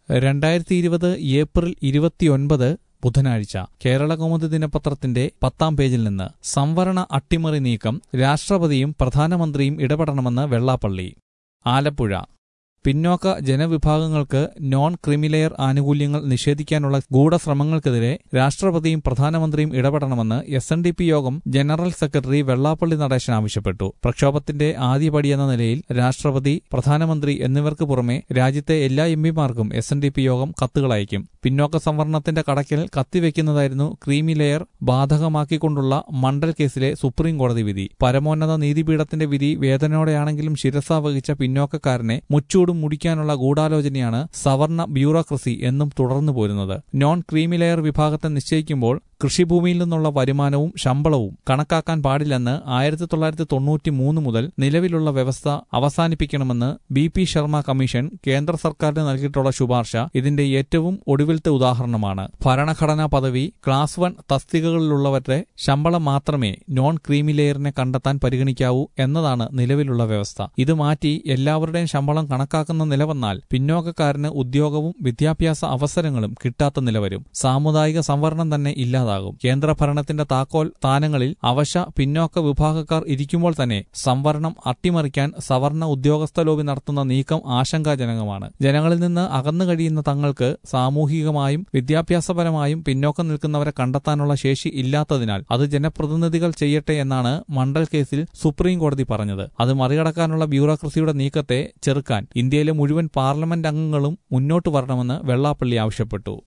രണ്ടായിരത്തി ഇരുപത് ഏപ്രിൽ ഇരുപത്തിയൊൻപത് ബുധനാഴ്ച കേരള കൗമുദി ദിനപത്രത്തിന്റെ പത്താം പേജിൽ നിന്ന് സംവരണ അട്ടിമറി നീക്കം രാഷ്ട്രപതിയും പ്രധാനമന്ത്രിയും ഇടപെടണമെന്ന് വെള്ളാപ്പള്ളി ആലപ്പുഴ പിന്നോക്ക ജനവിഭാഗങ്ങൾക്ക് നോൺ ക്രിമിലെയർ ആനുകൂല്യങ്ങൾ നിഷേധിക്കാനുള്ള ഗൂഢശ്രമങ്ങൾക്കെതിരെ രാഷ്ട്രപതിയും പ്രധാനമന്ത്രിയും ഇടപെടണമെന്ന് എസ് എൻ ഡി പി യോഗം ജനറൽ സെക്രട്ടറി വെള്ളാപ്പള്ളി നടേശൻ ആവശ്യപ്പെട്ടു പ്രക്ഷോഭത്തിന്റെ ആദ്യപടിയെന്ന നിലയിൽ രാഷ്ട്രപതി പ്രധാനമന്ത്രി എന്നിവർക്ക് പുറമെ രാജ്യത്തെ എല്ലാ എം പിമാർക്കും എസ് എൻ ഡി പി യോഗം കത്തുകളയക്കും പിന്നോക്ക സംവരണത്തിന്റെ കടക്കിൽ കത്തിവെക്കുന്നതായിരുന്നു ക്രീമി ലെയർ ബാധകമാക്കിക്കൊണ്ടുള്ള മണ്ഡൽ കേസിലെ സുപ്രീം കോടതി വിധി പരമോന്നത നീതിപീഠത്തിന്റെ വിധി വേദനയോടെയാണെങ്കിലും ശിരസ വഹിച്ച പിന്നോക്കക്കാരനെ മുച്ചൂടും മുടിക്കാനുള്ള ഗൂഢാലോചനയാണ് സവർണ ബ്യൂറോക്രസി എന്നും തുടർന്നു പോരുന്നത് നോൺ ക്രീമി ലെയർ വിഭാഗത്തെ നിശ്ചയിക്കുമ്പോൾ കൃഷിഭൂമിയിൽ നിന്നുള്ള വരുമാനവും ശമ്പളവും കണക്കാക്കാൻ പാടില്ലെന്ന് ആയിരത്തി തൊള്ളായിരത്തി തൊണ്ണൂറ്റി മൂന്ന് മുതൽ നിലവിലുള്ള വ്യവസ്ഥ അവസാനിപ്പിക്കണമെന്ന് ബി പി ശർമ്മ കമ്മീഷൻ കേന്ദ്ര സർക്കാരിന് നൽകിയിട്ടുള്ള ശുപാർശ ഇതിന്റെ ഏറ്റവും ഒടുവിലത്തെ ഉദാഹരണമാണ് ഭരണഘടനാ പദവി ക്ലാസ് വൺ തസ്തികകളിലുള്ളവരുടെ ശമ്പളം മാത്രമേ നോൺ ക്രീമി ലെയറിനെ കണ്ടെത്താൻ പരിഗണിക്കാവൂ എന്നതാണ് നിലവിലുള്ള വ്യവസ്ഥ ഇത് മാറ്റി എല്ലാവരുടെയും ശമ്പളം കണക്കാക്കുന്ന നില വന്നാൽ പിന്നോക്കക്കാരന് ഉദ്യോഗവും വിദ്യാഭ്യാസ അവസരങ്ങളും കിട്ടാത്ത നില വരും സാമുദായിക സംവരണം തന്നെ ഇല്ലാതാകും കേന്ദ്ര ഭരണത്തിന്റെ താക്കോൽ സ്ഥാനങ്ങളിൽ അവശ പിന്നോക്ക വിഭാഗക്കാർ ഇരിക്കുമ്പോൾ തന്നെ സംവരണം അട്ടിമറിക്കാൻ സവർണ ഉദ്യോഗസ്ഥ ലോബി നടത്തുന്ന നീക്കം ആശങ്കാജനകമാണ് ജനങ്ങളിൽ നിന്ന് അകന്നു കഴിയുന്ന തങ്ങൾക്ക് സാമൂഹികമായും വിദ്യാഭ്യാസപരമായും പിന്നോക്കം നിൽക്കുന്നവരെ കണ്ടെത്താനുള്ള ശേഷി ഇല്ലാത്തതിനാൽ അത് ജനപ്രതിനിധികൾ ചെയ്യട്ടെ എന്നാണ് മണ്ഡൽ കേസിൽ സുപ്രീം കോടതി പറഞ്ഞത് അത് മറികടക്കാനുള്ള ബ്യൂറോക്രസിയുടെ നീക്കത്തെ ചെറുക്കാൻ ഇന്ത്യയിലെ മുഴുവൻ പാർലമെന്റ് അംഗങ്ങളും മുന്നോട്ട് വരണമെന്ന് വെള്ളാപ്പള്ളി ആവശ്യപ്പെട്ടു